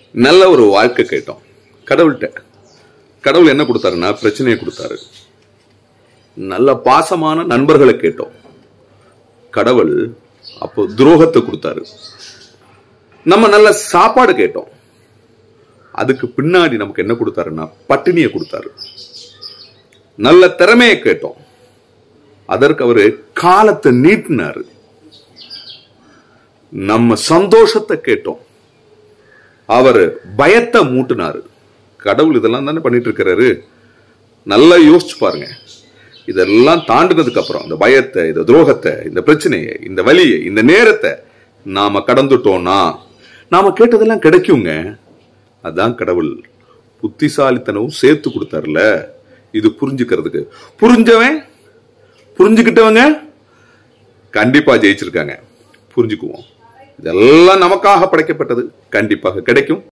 நல்ல ஒரு வாழ்க்கை கேட்டோம் கடவுள்கிட்ட கடவுள் என்ன கொடுத்தாருன்னா பிரச்சனையை கொடுத்தாரு நல்ல பாசமான நண்பர்களை கேட்டோம் கடவுள் அப்போ துரோகத்தை கொடுத்தாரு நம்ம நல்ல சாப்பாடு கேட்டோம் அதுக்கு பின்னாடி நமக்கு என்ன கொடுத்தாருன்னா பட்டினியை கொடுத்தாரு நல்ல திறமையை கேட்டோம் அதற்கு அவரு காலத்தை நீட்டினாரு நம்ம சந்தோஷத்தை கேட்டோம் அவர் பயத்தை மூட்டினாரு கடவுள் இதெல்லாம் தானே பண்ணிட்டு இருக்கிறாரு நல்லா யோசிச்சு பாருங்க இதெல்லாம் தாண்டினதுக்கு அப்புறம் இந்த பயத்தை இந்த துரோகத்தை இந்த பிரச்சனையை இந்த வலியை இந்த நேரத்தை நாம கடந்துட்டோம்னா நாம கேட்டதெல்லாம் கிடைக்குங்க அதான் கடவுள் புத்திசாலித்தனமும் சேர்த்து கொடுத்தாருல இது புரிஞ்சுக்கிறதுக்கு புரிஞ்சவன் புரிஞ்சுக்கிட்டவங்க கண்டிப்பா ஜெயிச்சிருக்காங்க புரிஞ்சுக்குவோம் இதெல்லாம் நமக்காக படைக்கப்பட்டது கண்டிப்பாக கிடைக்கும்